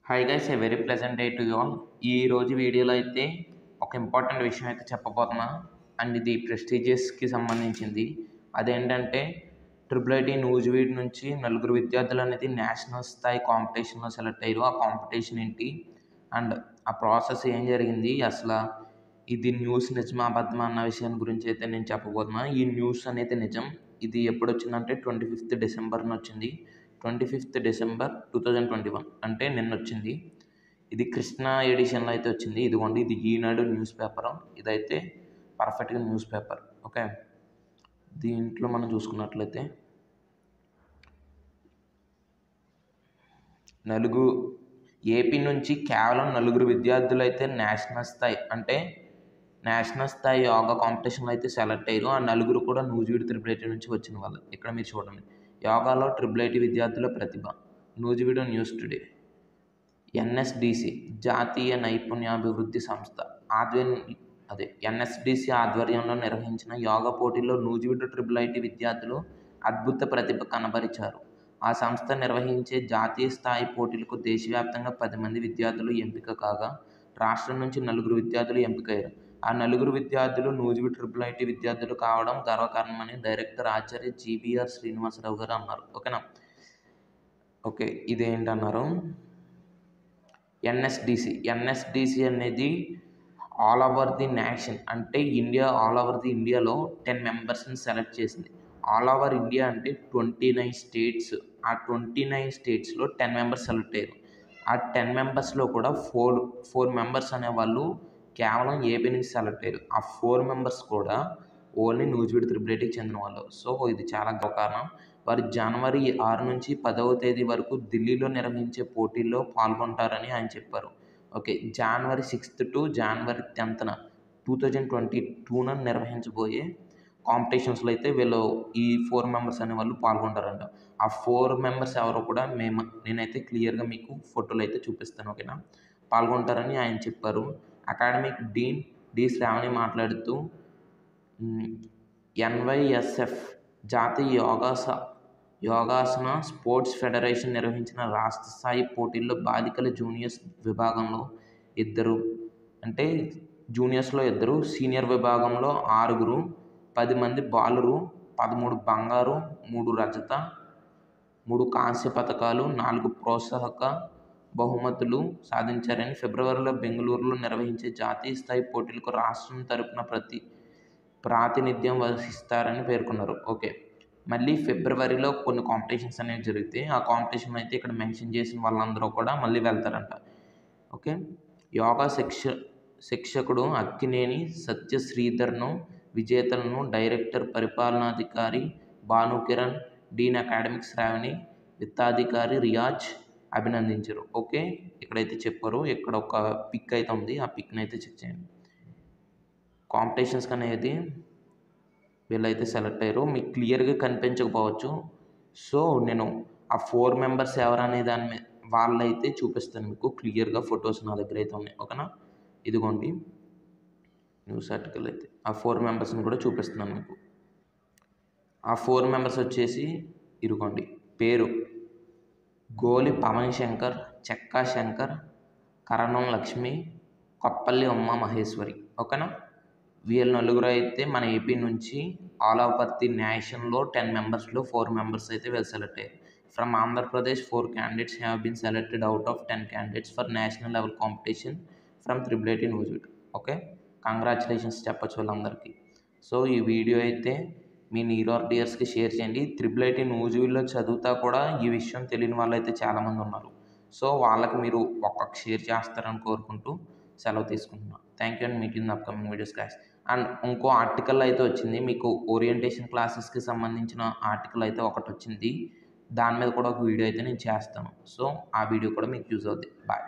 hi guys a very pleasant day to you all ఈ రోజు వీడియోలో అయితే ఒక ఇంపార్టెంట్ విషయం అయితే చెప్పబోతున్నా అండ్ ఇది ప్రెస్టీజియస్కి సంబంధించింది అదేంటంటే ట్రిపుల్ ఐటీ న్యూజివీడ్ నుంచి నలుగురు విద్యార్థులు అనేది నేషనల్ స్థాయి కాంపిటీషన్లో సెలెక్ట్ అయ్యారు ఆ కాంపిటీషన్ ఏంటి అండ్ ఆ ప్రాసెస్ ఏం జరిగింది అసలు ఇది న్యూస్ నిజమా అబద్ధమా అన్న విషయం గురించి అయితే నేను చెప్పబోతున్నా ఈ న్యూస్ అనేది నిజం ఇది ఎప్పుడు వచ్చిందంటే ట్వంటీ ఫిఫ్త్ డిసెంబర్న వచ్చింది twenty fifth December two thousand twenty one అంటే నిన్న వచ్చింది ఇది కృష్ణా ఎడిషన్లో అయితే వచ్చింది ఇదిగోండి ఇది ఈనాడు న్యూస్ పేపర్ ఇదైతే పర్ఫెక్ట్గా న్యూస్ పేపర్ ఓకే దీంట్లో మనం చూసుకున్నట్లయితే నలుగు ఏపీ నుంచి కేవలం నలుగురు విద్యార్థులు అయితే నేషనల్ స్థాయి అంటే నేషనల్ స్థాయి యోగా కాంపిటీషన్లో అయితే సెలెక్ట్ అయ్యారు ఆ నలుగురు కూడా నూజివీడు త్రిపుల్ ఐటీ నుంచి వచ్చిన వాళ్ళు ఇక్కడ మీరు చూడండి యోగాలో ట్రిపుల్ ఐటీ విద్యార్థుల ప్రతిభ నూజివీడు న్యూస్ టుడే ఎన్ఎస్డిసి జాతీయ నైపుణ్యాభివృద్ధి సంస్థ ఆధ్వర్యం అదే ఎన్ఎస్డిసి ఆధ్వర్యంలో నిర్వహించిన యోగా పోటీల్లో నూజివీడు ట్రిపుల్ ఐటీ విద్యార్థులు అద్భుత ప్రతిభ కనబరిచారు ఆ సంస్థ నిర్వహించే జాతీయ స్థాయి పోటీలకు దేశవ్యాప్తంగా పది మంది విద్యార్థులు ఎంపిక కాగా రాష్ట్రం నుంచి నలుగురు విద్యార్థులు ఎంపికయ్యారు ఆ నలుగురు విద్యార్థులు నూజివీడు ట్రిపుల్ ఐటీ విద్యార్థులు కావడం గర్వకారణమని డైరెక్టర్ ఆచార్య జీబీఆర్ శ్రీనివాసరావు గారు అన్నారు ఓకేనా ఓకే ఇదేంటన్నారు ఎన్ఎస్డిసి ఎన్ఎస్డిసి అనేది ఆల్ ఓవర్ ది నేషన్ అంటే ఇండియా ఆల్ ఓవర్ ది ఇండియాలో టెన్ మెంబర్స్ని సెలెక్ట్ చేసింది ఆల్ ఓవర్ ఇండియా అంటే ట్వంటీ నైన్ స్టేట్స్ ఆ ట్వంటీ నైన్ స్టేట్స్లో టెన్ మెంబర్స్ సెలెక్ట్ అయ్యారు ఆ టెన్ మెంబర్స్లో కూడా ఫోర్ ఫోర్ మెంబర్స్ అనేవాళ్ళు కేవలం ఏపీ నుంచి సెలెక్ట్ అయ్యారు ఆ ఫోర్ మెంబర్స్ కూడా ఓన్లీ న్యూజివీడ్ త్రిబుల్ ఐటీకి చెందిన వాళ్ళు సో ఇది చాలా గొప్ప కారణం వారు జనవరి ఆరు నుంచి పదవ తేదీ వరకు ఢిల్లీలో నిర్వహించే పోటీల్లో పాల్గొంటారని ఆయన చెప్పారు ఓకే జనవరి సిక్స్త్ టు జనవరి టెన్త్న టూ థౌజండ్ ట్వంటీ టూన నిర్వహించబోయే కాంపిటీషన్స్లో అయితే వీళ్ళు ఈ ఫోర్ మెంబర్స్ అనే వాళ్ళు పాల్గొంటారంట ఆ ఫోర్ మెంబర్స్ ఎవరో కూడా మేము నేనైతే క్లియర్గా మీకు ఫోటోలు అయితే చూపిస్తాను ఓకేనా పాల్గొంటారని ఆయన చెప్పారు అకాడమిక్ డీన్ డి శ్రావణి మాట్లాడుతూ ఎన్వైఎస్ఎఫ్ జాతీయ యోగాస యోగాసన స్పోర్ట్స్ ఫెడరేషన్ నిర్వహించిన రాష్ట్ర స్థాయి పోటీల్లో బాలికల జూనియర్స్ విభాగంలో ఇద్దరు అంటే జూనియర్స్లో ఇద్దరు సీనియర్ విభాగంలో ఆరుగురు పది మంది బాలురు పదమూడు బంగారు మూడు రజత మూడు కాంస్య పథకాలు నాలుగు ప్రోత్సాహక బహుమతులు సాధించారని ఫిబ్రవరిలో బెంగళూరులో నిర్వహించే జాతీయ స్థాయి పోటీలకు రాష్ట్రం తరపున ప్రతి ప్రాతినిధ్యం వహిస్తారని పేర్కొన్నారు ఓకే మళ్ళీ ఫిబ్రవరిలో కొన్ని కాంపిటీషన్స్ అనేవి జరిగితే ఆ కాంపిటీషన్ అయితే ఇక్కడ మెన్షన్ చేసిన వాళ్ళందరూ కూడా మళ్ళీ వెళ్తారంట ఓకే యోగా శిక్ష శిక్షకుడు అక్కినేని సత్య శ్రీధర్ను విజేతలను డైరెక్టర్ పరిపాలనాధికారి భానుకిరణ్ డీన్ అకాడమిక్ శ్రావణి విత్తాధికారి రియాజ్ అభినందించారు ఓకే ఇక్కడైతే చెప్పారు ఇక్కడ ఒక పిక్ అయితే ఉంది ఆ పిక్ని అయితే చెక్ చేయండి కాంపిటీషన్స్కి అనేది వీళ్ళైతే సెలెక్ట్ అయ్యారు మీకు క్లియర్గా కనిపించకపోవచ్చు సో నేను ఆ ఫోర్ మెంబర్స్ ఎవరనే దాని మీద వాళ్ళైతే చూపిస్తాను మీకు క్లియర్గా ఫొటోస్ నా దగ్గర అయితే ఉన్నాయి ఓకేనా ఇదిగోండి న్యూస్ ఆర్టికల్ అయితే ఆ ఫోర్ మెంబర్స్ని కూడా చూపిస్తున్నాను మీకు ఆ ఫోర్ మెంబర్స్ వచ్చేసి ఇదిగోండి పేరు గోలి పవన్ శంకర్ చెక్కా శంకర్ కరణం లక్ష్మి కొప్పల్లి ఉమ్మ మహేశ్వరి ఓకేనా వీళ్ళ నలుగురు అయితే మన ఏపీ నుంచి ఆల్ ఓవర్ ది నేషన్లో టెన్ మెంబర్స్లో ఫోర్ మెంబర్స్ అయితే వీళ్ళు సెలెక్ట్ అయ్యారు from Andhra Pradesh four candidates have been selected out of ten candidates for national level competition from triple IT Nuzvid okay congratulations చెప్పచ్చు వాళ్ళందరికీ సో ఈ వీడియో అయితే మీ నీరోర్ డియర్స్కి షేర్ చేయండి త్రిబుల్ ఐటీ న్యూజివీడ్లో చదువుతా కూడా ఈ విషయం తెలియని వాళ్ళు అయితే చాలామంది ఉన్నారు సో వాళ్ళకి మీరు ఒక్కొక్క షేర్ చేస్తారని కోరుకుంటూ సెలవు తీసుకుంటున్నాను thank you and meet in upcoming videos class and ఇంకో ఆర్టికల్ అయితే వచ్చింది మీకు ఓరియంటేషన్ క్లాసెస్కి సంబంధించిన ఆర్టికల్ అయితే ఒకటి వచ్చింది దాని మీద కూడా ఒక వీడియో అయితే నేను చేస్తాను సో ఆ వీడియో కూడా మీకు యూజ్ అవుతుంది బాయ్